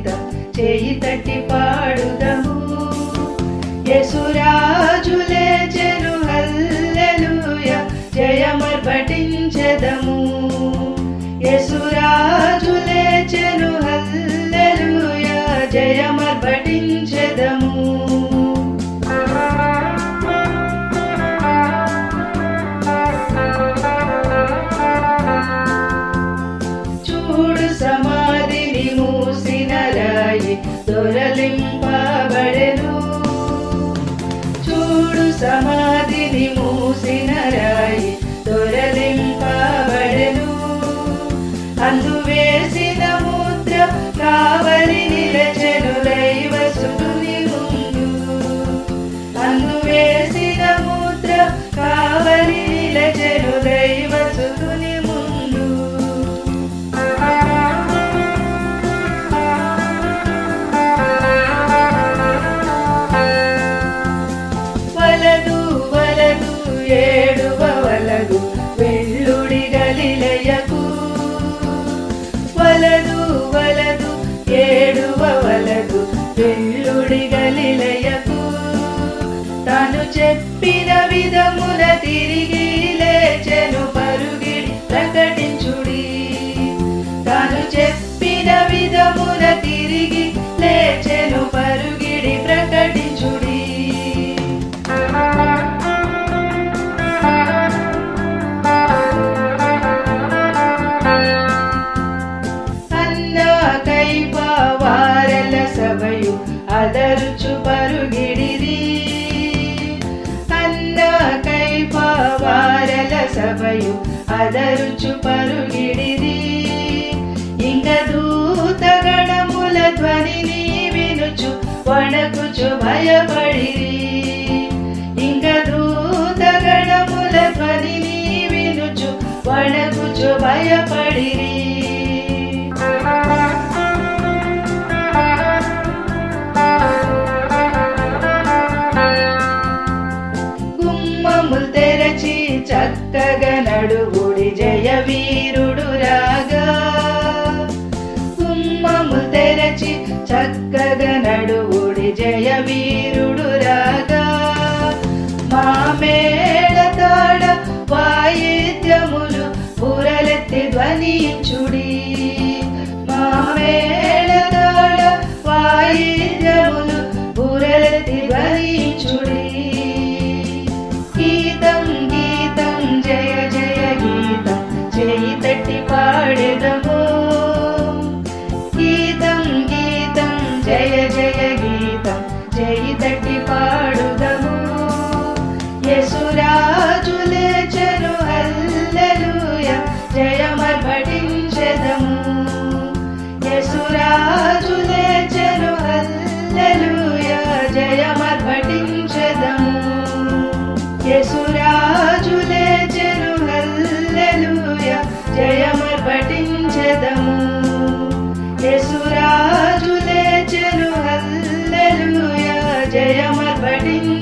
గీతం చేయి తట్టి పాడుదము యసురాజులే చెను హల్లెలూయ జయమర్పటించెదము యసురాజులే చెను హల్లెలూయ జయమర్పటించెదము చూడు సమాధిని మూసిన రాయి దొరలింపబడెను చూడు సమాధిని మూసిన రాయి దొరలింపబడెను అందు వేసిన ముద్ర కావలి నిలచెను దైవసుని ముందు అందు వేసిన ముద్ర కావలి నిలచెను దైవసుని ముందు వలదు వలదు ఏడువ వలదు వెల్లుడి గలిలయకు వలదు వలదు ఏడువ వలదు వెల్లుడి గలిలయకు తాను చెప్పిన విధమున తిరిగి లేచెను పరుగిడి ప్రకటించుడి తాను చెప్పిన విధమున తిరిగి లేచెను పరుగిడి ప్రకటించుడి అన్న కైప వారల సభయు అదరుచు పరుగిడిరి అన్న కైప వారల సభయు అదరుచు పరుగిడిరి ఇంక దూతగణముల ధ్వనిని వినుచు వణకుచు భయపడిరి ఇంక దూతగణముల ధ్వనిని వినుచు వణకుచు భయపడిరి గుమ్మములు తెరచి చక్కగా నడుగుడి జయ వీరుడు రాగా గుమ్మములు తెరచి చక్కగా నడుగుడి జయ వీరుడు రాగా మా మేళ తాడ వాయిద్యములు బురలెత్తి ధ్వనించుడి మా మేళ తాడ వాయిద్యములు బురలెత్తి ధ్వనించుడి గీతం గీతం జయ జయ గీతం చేయి తట్టి పాడెదము గీతం గీతం జయ జయ గీతం చేయి తట్టి పాడుదము యసురాజులే చెను హల్లెలూయ జయమర్పటించెదము యసురాజులే చెను హల్లెలూయ జయమర్పటించెదము యసురాజులే చెను హల్లెలూయ జయమర్పటించెదము యసురాజులే చెను హల్లెలూయ జయమర్పటించెదము